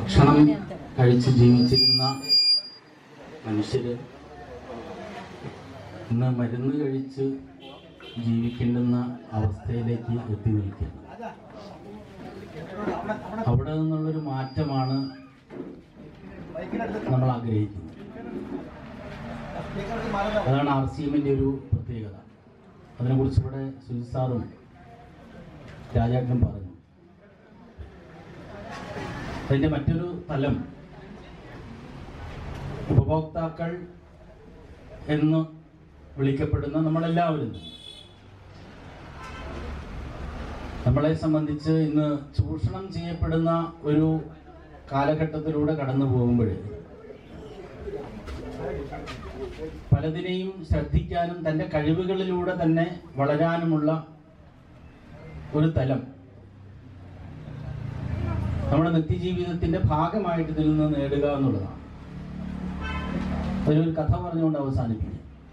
ഭക്ഷണം കഴിച്ച് ജീവിച്ചിരുന്ന മനുഷ്യര് ഇന്ന് മരുന്ന് കഴിച്ച് ജീവിക്കേണ്ടുന്ന അവസ്ഥയിലേക്ക് എത്തി നിൽക്കുകയാണ് അവിടെ നിന്നുള്ളൊരു മാറ്റമാണ് നമ്മൾ ആഗ്രഹിക്കുന്നത് അതാണ് ആർ സി എമ്മിൻ്റെ ഒരു പ്രത്യേകത അതിനെക്കുറിച്ച് ഇവിടെ സുജിത് സാറും രാജാട്ടനും പറഞ്ഞു അതിൻ്റെ മറ്റൊരു തലം ഉപഭോക്താക്കൾ എന്ന് വിളിക്കപ്പെടുന്ന നമ്മളെല്ലാവരും നമ്മളെ സംബന്ധിച്ച് ഇന്ന് ചൂഷണം ചെയ്യപ്പെടുന്ന ഒരു കാലഘട്ടത്തിലൂടെ കടന്നു പോകുമ്പോൾ പലതിനെയും ശ്രദ്ധിക്കാനും തൻ്റെ കഴിവുകളിലൂടെ തന്നെ വളരാനുമുള്ള ഒരു തലം നമ്മുടെ നിത്യജീവിതത്തിന്റെ ഭാഗമായിട്ട് ഇതിൽ നിന്ന് നേടുക എന്നുള്ളതാണ് അതിലൊരു കഥ പറഞ്ഞുകൊണ്ട് അവസാനിപ്പിക്കും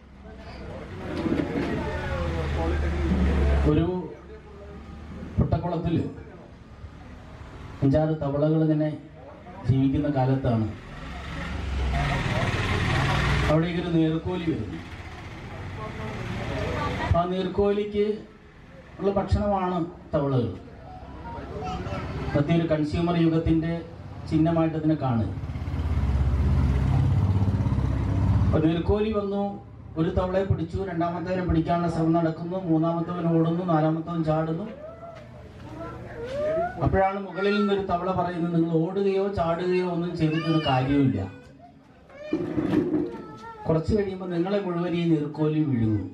ഒരു പുട്ടക്കുളത്തിൽ അഞ്ചാറ് തവളകൾ ഇങ്ങനെ ജീവിക്കുന്ന കാലത്താണ് അവിടേക്ക് ഒരു നീർക്കോലി വരുന്നു ആ നീർക്കോലിക്ക് ഉള്ള ഭക്ഷണമാണ് തവളകൾ ഇന്നത്തെ ഒരു കൺസ്യൂമർ യുഗത്തിന്റെ ചിഹ്നമായിട്ട് അതിനെ കാണുക അപ്പൊ നീർക്കോലി വന്നു ഒരു തവളയെ പിടിച്ചു രണ്ടാമത്തേവനെ പിടിക്കാനുള്ള ശ്രമം നടക്കുന്നു മൂന്നാമത്തവൻ ഓടുന്നു നാലാമത്തവൻ ചാടുന്നു അപ്പോഴാണ് മുകളിൽ നിന്നൊരു തവള പറയുന്നത് നിങ്ങൾ ഓടുകയോ ചാടുകയോ ഒന്നും ചെയ്തിട്ടൊരു കാര്യമില്ല കുറച്ച് കഴിയുമ്പോൾ നിങ്ങളെ മുഴുവൻ ഈ നീർക്കോലി വിഴുങ്ങും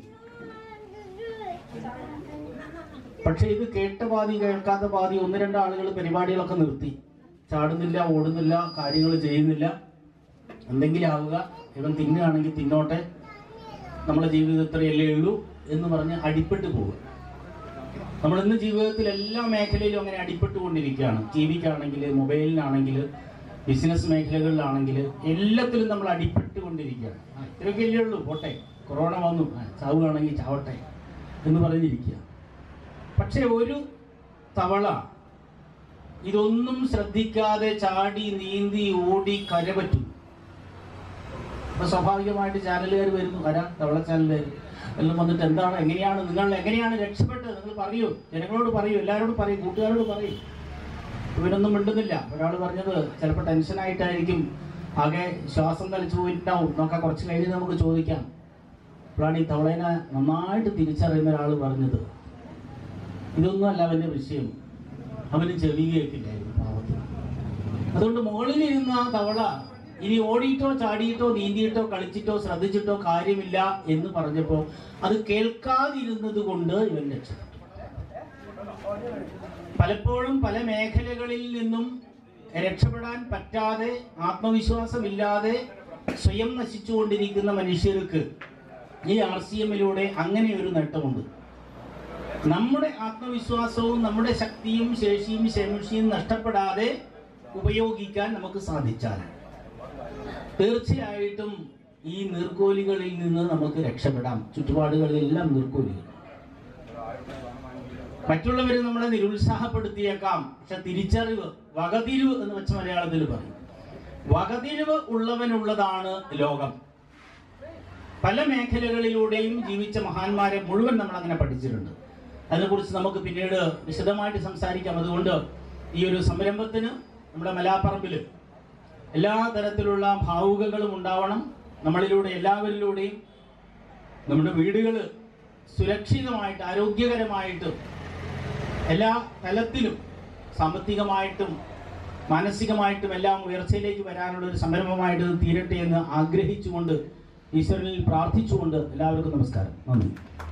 പക്ഷെ ഇത് കേട്ട പാതി കേൾക്കാത്ത പാതി ഒന്ന് രണ്ട് ആളുകൾ പരിപാടികളൊക്കെ നിർത്തി ചാടുന്നില്ല ഓടുന്നില്ല കാര്യങ്ങൾ ചെയ്യുന്നില്ല എന്തെങ്കിലും ആവുക ഇവൻ തിന്നുകയാണെങ്കിൽ തിന്നോട്ടെ നമ്മുടെ ജീവിതം ഇത്രയല്ലേ ഉള്ളൂ എന്ന് പറഞ്ഞ് അടിപ്പെട്ട് പോകുക നമ്മൾ ഇന്ന് ജീവിതത്തിൽ എല്ലാ മേഖലയിലും അങ്ങനെ അടിപ്പെട്ടുകൊണ്ടിരിക്കുകയാണ് ടി വിക്കാണെങ്കിൽ മൊബൈലിനാണെങ്കിൽ ബിസിനസ് മേഖലകളിലാണെങ്കിൽ എല്ലാത്തിലും നമ്മൾ അടിപ്പെട്ടുകൊണ്ടിരിക്കുകയാണ് ആ, ഇത്രയൊക്കെ അല്ലേ ഉള്ളൂ പോട്ടെ കൊറോണ വന്നു ആ, ചാവുകയാണെങ്കിൽ ചാവട്ടെ എന്ന് പറഞ്ഞിരിക്കുക പക്ഷെ ഒരു തവള ഇതൊന്നും ശ്രദ്ധിക്കാതെ ചാടി നീന്തി ഓടി കരപറ്റും അപ്പൊ സ്വാഭാവികമായിട്ട് ചാനലുകാർ വരുന്നു വരാം തവള ചാനലുകാർ എല്ലാം വന്നിട്ട് എന്താണ് എങ്ങനെയാണ് നിങ്ങൾ എങ്ങനെയാണ് രക്ഷപ്പെട്ടത് നിങ്ങൾ പറയൂ ജനങ്ങളോട് പറയൂ എല്ലാവരോടും പറയും കൂട്ടുകാരോട് പറയും ഇവരൊന്നും മിണ്ടുന്നില്ല ഒരാൾ പറഞ്ഞത് ചിലപ്പോൾ ടെൻഷനായിട്ടായിരിക്കും ആകെ ശ്വാസം തളിച്ചു പോയിട്ടുണ്ടാവും നോക്കാം കുറച്ച് കഴിഞ്ഞ് നമുക്ക് ചോദിക്കാം അപ്പോഴാണ് ഈ തവളേനെ നന്നായിട്ട് തിരിച്ചറിയുന്ന ഒരാൾ പറഞ്ഞത് ഇതൊന്നും അല്ല അവന്റെ വിഷയം അവന് ചെവി കേൾക്കില്ലായിരുന്നു പാവത്തിന് അതുകൊണ്ട് മുകളിലിരുന്ന ആ തവള ഇനി ഓടിയിട്ടോ ചാടിയിട്ടോ നീന്തിയിട്ടോ കളിച്ചിട്ടോ ശ്രദ്ധിച്ചിട്ടോ കാര്യമില്ല എന്ന് പറഞ്ഞപ്പോ അത് കേൾക്കാതിരുന്നത് കൊണ്ട് ഇവൻ രക്ഷപ്പെട്ടു പലപ്പോഴും പല മേഖലകളിൽ നിന്നും രക്ഷപ്പെടാൻ പറ്റാതെ ആത്മവിശ്വാസമില്ലാതെ സ്വയം നശിച്ചുകൊണ്ടിരിക്കുന്ന മനുഷ്യർക്ക് ഈ ആർ സി എമ്മിലൂടെ അങ്ങനെ ഒരു നേട്ടമുണ്ട് നമ്മുടെ ആത്മവിശ്വാസവും നമ്മുടെ ശക്തിയും ശേഷിയും ശേഷിയും നഷ്ടപ്പെടാതെ ഉപയോഗിക്കാൻ നമുക്ക് സാധിച്ചാൽ തീർച്ചയായിട്ടും ഈ നീർക്കോലികളിൽ നിന്ന് നമുക്ക് രക്ഷപ്പെടാം ചുറ്റുപാടുകളിലെല്ലാം നീർക്കോലികൾ മറ്റുള്ളവർ നമ്മളെ നിരുത്സാഹപ്പെടുത്തിയേക്കാം പക്ഷെ തിരിച്ചറിവ് വകതിരിവ് എന്ന് വെച്ച മലയാളത്തിൽ പറയും വകതിരിവ് ഉള്ളവനുള്ളതാണ് ലോകം പല മേഖലകളിലൂടെയും ജീവിച്ച മഹാന്മാരെ മുഴുവൻ നമ്മൾ അങ്ങനെ പഠിച്ചിട്ടുണ്ട് അതിനെക്കുറിച്ച് നമുക്ക് പിന്നീട് വിശദമായിട്ട് സംസാരിക്കാം അതുകൊണ്ട് ഈ ഒരു സംരംഭത്തിന് നമ്മുടെ മലാപ്പറമ്പിൽ എല്ലാ തരത്തിലുള്ള ഭാവുകങ്ങളും ഉണ്ടാവണം നമ്മളിലൂടെ എല്ലാവരിലൂടെയും നമ്മുടെ വീടുകൾ സുരക്ഷിതമായിട്ട് ആരോഗ്യകരമായിട്ടും എല്ലാ തലത്തിലും സാമ്പത്തികമായിട്ടും മാനസികമായിട്ടും എല്ലാം ഉയർച്ചയിലേക്ക് വരാനുള്ള ഒരു സംരംഭമായിട്ട് ഇത് തീരട്ടെ എന്ന് ആഗ്രഹിച്ചുകൊണ്ട് ഈശ്വരനിൽ പ്രാർത്ഥിച്ചുകൊണ്ട് എല്ലാവർക്കും നമസ്കാരം നന്ദി